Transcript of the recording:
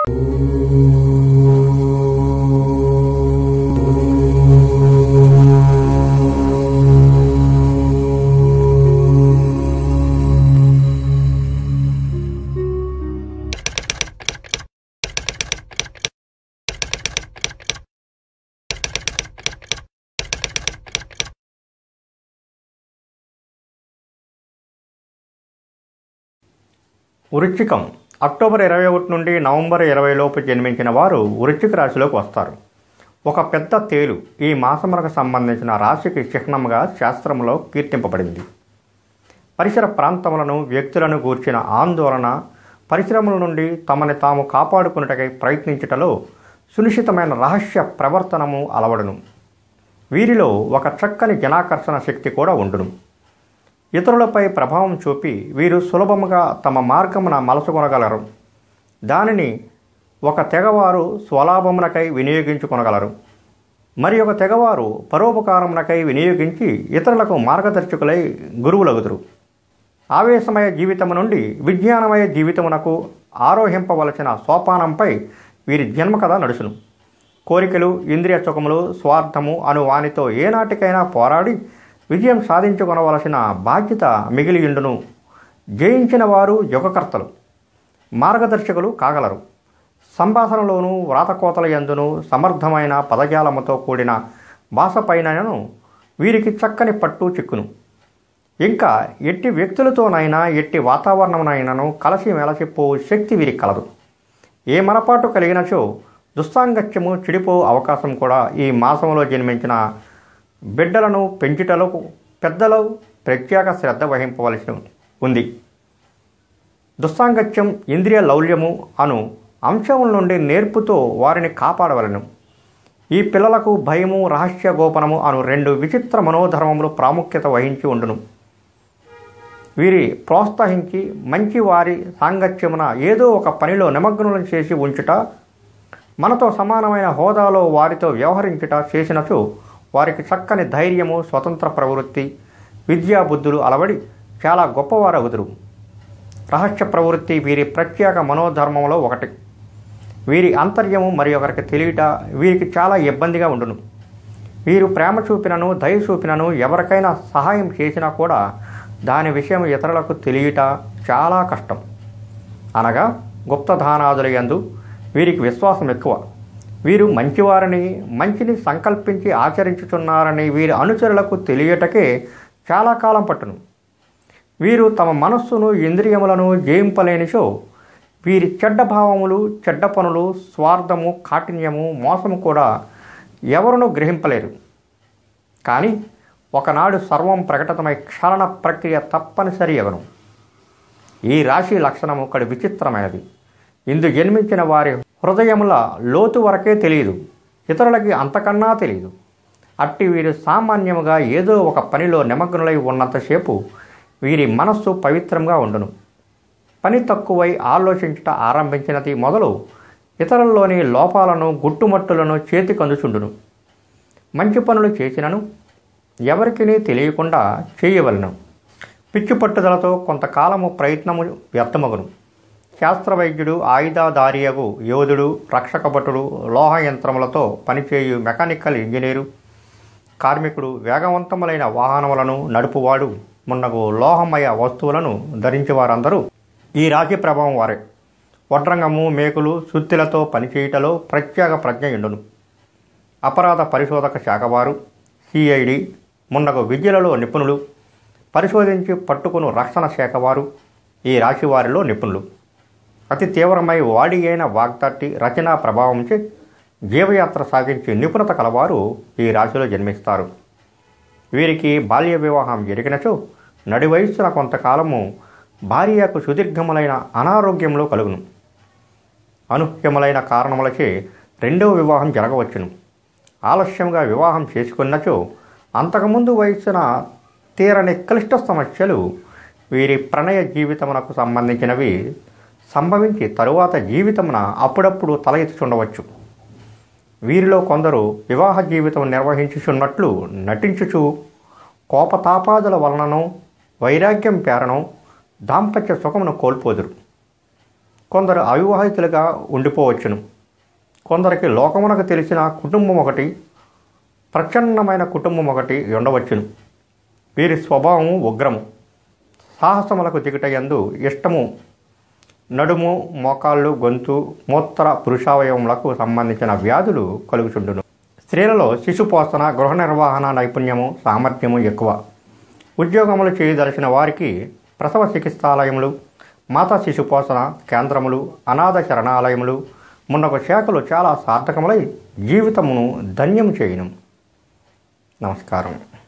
వృశ్చికం October ఇరవై ఒకటి నుండి నవంబర్ ఇరవై లోపు జన్మించిన వారు వృశ్చిక రాశిలోకి వస్తారు ఒక పెద్ద తేలు ఈ మాసములకు సంబంధించిన రాశికి చిహ్నంగా శాస్త్రంలో కీర్తింపబడింది పరిసర ప్రాంతములను వ్యక్తులను గూర్చిన ఆందోళన పరిశ్రమల నుండి తమని తాము కాపాడుకున్నటకై ప్రయత్నించుటలో సునిశ్చితమైన రహస్య ప్రవర్తనము అలవడును వీరిలో ఒక చక్కని జనాకర్షణ శక్తి కూడా ఉండును ఇతరులపై ప్రభావం చూపి వీరు సులభముగా తమ మార్గమున మలసుకొనగలరు దానిని ఒక తెగవారు స్వలాభమునకై వినియోగించుకొనగలరు మరి ఒక తెగవారు పరోపకారమునకై వినియోగించి ఇతరులకు మార్గదర్శకులై గురువులగుదురు ఆవేశమయ జీవితము నుండి విజ్ఞానమయ జీవితమునకు ఆరోహింపవలసిన సోపానంపై వీరి జన్మ కథ నడుచును కోరికలు ఇంద్రియ సుఖములు స్వార్థము అను వానితో ఏనాటికైనా పోరాడి విజయం సాధించుకొనవలసిన బాధ్యత మిగిలియుండును జయించిన వారు యుగకర్తలు మార్గదర్శకులు కాగలరు సంభాషణలోనూ వ్రాతకోతల యందును సమర్థమైన పదజాలముతో కూడిన భాషపైనను వీరికి చక్కని పట్టు చిక్కును ఇంకా ఎట్టి వ్యక్తులతోనైనా ఎట్టి వాతావరణమునైనను కలసి మెలసిపోవు శక్తి వీరికి కలదు ఏ మరపాటు కలిగినచో దుస్సాంగత్యము చెడిపో అవకాశం కూడా ఈ మాసంలో జన్మించిన బిడ్డలను పెంచుటలో పెద్దలు ప్రత్యేక శ్రద్ధ వహింపవలసి ఉంది దుస్సాంగత్యం ఇంద్రియ లౌల్యము అను అంశముల నుండి నేర్పుతో వారిని కాపాడవలను ఈ పిల్లలకు భయము రహస్య గోపనము అను రెండు విచిత్ర మనోధర్మములు ప్రాముఖ్యత వహించి ఉండును వీరి ప్రోత్సహించి మంచి వారి సాంగత్యమున ఏదో ఒక పనిలో నిమగ్నులను చేసి ఉంచుట మనతో సమానమైన హోదాలో వారితో వ్యవహరించుట చేసినచో వారికి చక్కని ధైర్యము స్వతంత్ర ప్రవృత్తి విద్యాబుద్ధులు అలవడి చాలా గొప్పవారవుదురు రహస్య ప్రవృత్తి వీరి ప్రత్యేక మనోధర్మంలో ఒకటి వీరి అంతర్యము మరి ఒకరికి తెలియట వీరికి చాలా ఇబ్బందిగా ఉండును వీరు ప్రేమ చూపినను దయ చూపినను ఎవరికైనా సహాయం చేసినా కూడా దాని విషయం ఇతరులకు తెలియట చాలా కష్టం అనగా గుప్తధానాదుల యందు వీరికి విశ్వాసం ఎక్కువ వీరు మంచివారని మంచిని సంకల్పించి ఆచరించుచున్నారని వీరి అనుచరులకు తెలియటకే చాలా కాలం పట్టును వీరు తమ మనస్సును ఇంద్రియములను జయింపలేనిచో వీరి చెడ్డ భావములు చెడ్డ పనులు స్వార్థము కాఠిన్యము మోసము కూడా ఎవరునూ గ్రహింపలేరు కానీ ఒకనాడు సర్వం ప్రకటితమై క్షరణ ప్రక్రియ తప్పనిసరి ఎగను ఈ రాశి లక్షణము ఒకటి విచిత్రమైనది ఇందు జన్మించిన వారి హృదయముల లోతు వరకే తెలియదు ఇతరులకి అంతకన్నా తెలియదు అట్టి వీరు సామాన్యముగా ఏదో ఒక పనిలో నిమగ్నులై ఉన్నంతసేపు వీరి మనస్సు పవిత్రంగా ఉండును పని తక్కువై ఆలోచించుట ఆరంభించినది మొదలు ఇతరుల్లోని లోపాలను గుట్టుమట్టులను చేతికందుచుండును మంచి పనులు చేసినను ఎవరికినీ తెలియకుండా చేయవలను పిచ్చి పట్టుదలతో కొంతకాలము ప్రయత్నము వ్యర్థమగును శాస్త్రవైద్యుడు ఆయుధాధారియగు యోధుడు రక్షక భటుడు లోహ యంత్రములతో పనిచేయు మెకానికల్ ఇంజనీరు కార్మికుడు వేగవంతములైన వాహనములను నడుపువాడు మున్నగు లోహమయ వస్తువులను ధరించి వారందరూ ఈ రాశి ప్రభావం వారే వడ్రంగము మేకులు సుత్తిలతో పనిచేయుటలో ప్రత్యేక ప్రజ్ఞ ఎండును అపరాధ పరిశోధక శాఖవారు సిఐడి మున్నగు విద్యలలో నిపుణులు పరిశోధించి పట్టుకుని రక్షణ శాఖ వారు ఈ రాశి వారిలో నిపుణులు అతి తీవ్రమై వాడి అయిన వాగ్దాటి రచనా ప్రభావంచే జీవయాత్ర సాగించే నిపుణత కలవారు ఈ రాశిలో జన్మిస్తారు వీరికి బాల్య వివాహం జరిగినచో నడి వయస్సున కొంతకాలము భార్యకు సుదీర్ఘములైన అనారోగ్యంలో కలుగును అనూహ్యములైన కారణములచే రెండవ వివాహం జరగవచ్చును ఆలస్యంగా వివాహం చేసుకున్నచో అంతకుముందు వయస్సున తీరని క్లిష్ట సమస్యలు వీరి ప్రణయ జీవితమునకు సంబంధించినవి సంభవించి తరువాత జీవితమున అప్పుడప్పుడు తల ఎత్తుచుండవచ్చు వీరిలో కొందరు వివాహ జీవితం నిర్వహించుచున్నట్లు నటించుచు కోపతాపాదుల వలనను వైరాగ్యం పేరను దాంపత్య సుఖమును కోల్పోదురు కొందరు అవివాహితులుగా ఉండిపోవచ్చును కొందరికి లోకమునకు తెలిసిన కుటుంబం ఒకటి ప్రచన్నమైన కుటుంబం ఒకటి ఉండవచ్చును వీరి స్వభావము ఉగ్రము సాహసములకు దిగుటయందు ఇష్టము నడుము మోకాళ్ళు గొంతు మూత్ర పురుషావయవములకు సంబంధించిన వ్యాధులు కలుగుచుండును స్త్రీలలో శిశుపోషణ గృహ నిర్వహణ నైపుణ్యము సామర్థ్యము ఎక్కువ ఉద్యోగములు చేయదలిచిన వారికి ప్రసవ చికిత్సాలయములు మాతా శిశు పోషణ కేంద్రములు అనాథ శరణాలయములు మున్నగు శాఖలు చాలా సార్థకములై జీవితమును ధన్యము చేయును నమస్కారం